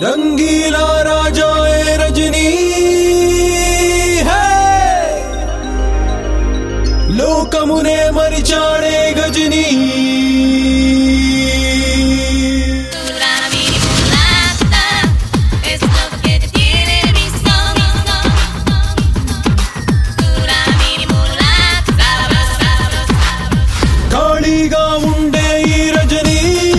రంగీలా రాజా ఏ రజనీ హే! లోకమునే మరిచాడే Ghazni Tú la mini mulata es lo que te tiene visto. Tú la mini mulata, ఖాళీగా ఉండే ఈ Rajani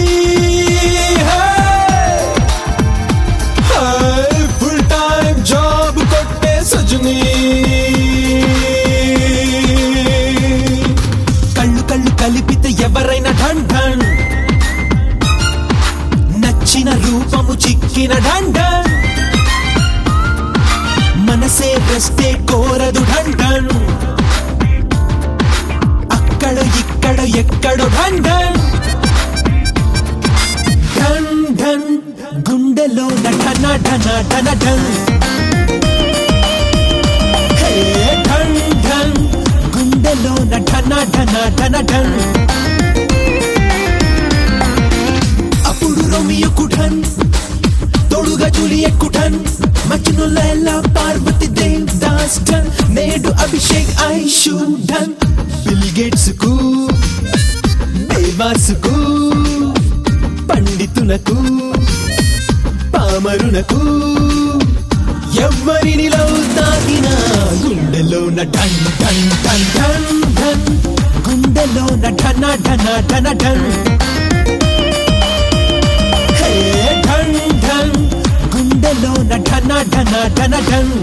full time job కొట్టే సజనీ కళ్ళు కళ్ళు కలిపితే ఎవరైనా ఢన్ ఢన్ నచ్చిన రూపము చిక్కిన ఢన్ ఢన్ మనసే వస్తే కోరదు ఢన్ ఢన్ అక్కడ ఇక్కడ ఎక్కడో ఢన్ ఢన్ ఢన్ ఢన్ గుండెలో ఢన ఢన ఢన ఢన్ హే ఢన్ ఢన్ గుండెలో ఢన ఢన ఢన ఢన్ అప్పుడు రోమియోకు ఢన్ తోడుగా జూలియట్ ఢన్ మజ్ను లైలా పార్వతి దేవ్ దాస్ ఢన్ నేడు అభిషేక్ ఐషు ఢన్ బిల్ గేట్స్ కు బేవాస్ కు పండితునకు పామరునకు ఎవ్వరిని లవ్ తాకినా గుండెలోన ఢన్ ఢన్ ఢన్ ఢన్ ఢన్ గుండెలోన ఢన ఢన ఢన ఢన్ హే ఢన్ ఢన్ గుండెలోన ఢన ఢన ఢన ఢన్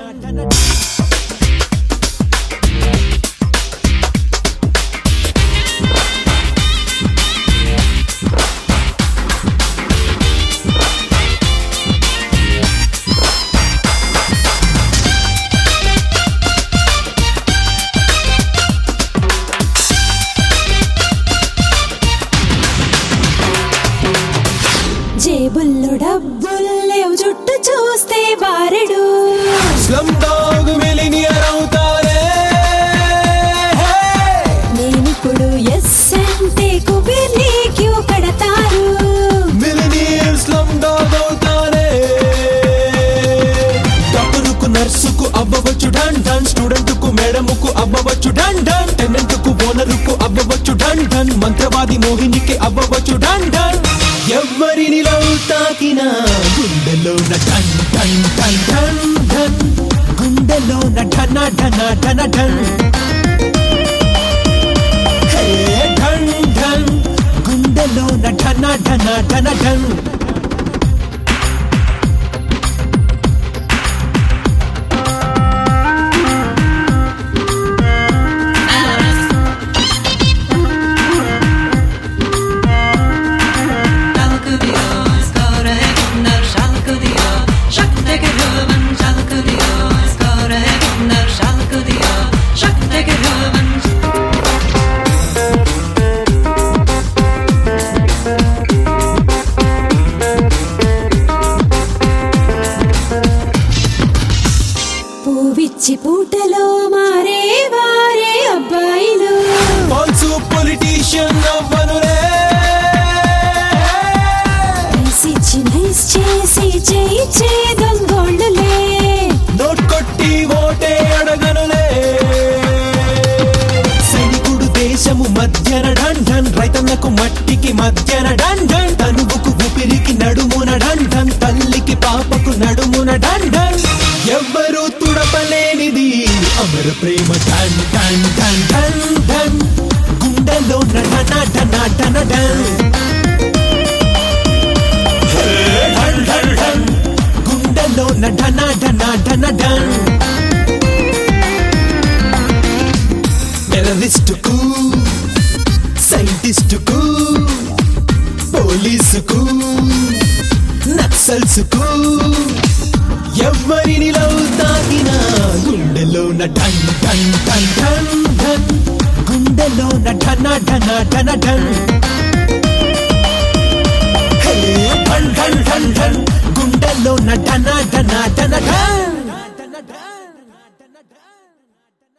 జేబుల్లో డబ్బుల్లేవు జుట్టు చూస్తే బారెడు స్లమ్ డాగ్ మిలినియర్ అవుతారే నేనిప్పుడు ఎస్ అంటే కుబేర్ని క్యూ కడతారు మిలినియర్ స్లమ్ డాగ్ అవుతారే డాక్టరుకు నర్సుకు అవ్వవచ్చు ఢన్ ఢన్ స్టూడెంట్ కు మేడముకు అవ్వవచ్చు ఢన్ ఢన్ టెనెంట్ కు ఓనరుకు అవ్వవచ్చు ఢన్ ఢన్ మంత్రవాది మోహినికి అవ్వవచ్చు ఢన్ ఢన్ ఎవ్వరిని లవ్ తాకినా గుండెలోన ఢన్ ఢన్ ఢన్ ఢన్ ఢన్ గుండెలోన ఢన ఢన ఢన ఢన్ హే ఢన్ ఢన్ గుండెలోన ఢన ఢన ఢన ఢన్ Şalkı diyor, skora hekimler şalkı diyor. Şak teker ben şalkı diyor, skora hekimler şalkı diyor. Şak teker ben పూవిచ్చి పూటలో మారే వారే అబ్బాయిలు ఫాల్స్ పొలిటీషియన్ అవ్వనులే నైసిచ్చి నైస్ చేసి చేయిచ్చే దొంగోళ్ళులే నోట్ కొట్టి ఓటే అడగనులే సైనికుడు దేశము మధ్యన ఢన్ ఢన్ రైతన్నకు మట్టికి మధ్యన ఢన్ ఢన్ తనువుకు ఊపిరికి నడుమున ఢన్ ఢన్ తల్లికి పాపకు నడుమున ఢన్ ఢన్ ఎవ్వరూ తుడపలేనిది అమర ప్రేమ ఢన్ ఢన్ ఢన్ ఢన్ ఢన్ గుండెలో ఢన ఢన ఢన ఢన్ హే ఢన్ ఢన్ ఢన్ గుండెలో ఢన ఢన ఢన ఢన్ టెర్రరిస్టుకు సైంటిస్టుకు పోలీసుకు నక్సల్స్కు ఎవ్వరిని లవ్ తాకినా గుండెలోన ఢన్ ఢన్ ఢన్ ఢన్ ఢన్ గుండెలోన ఢన ఢన ఢన ఢన్ హే ఢన్ ఢన్ ఢన్ ఢన్ గుండెలోన ఢన ఢన ఢన ఢన్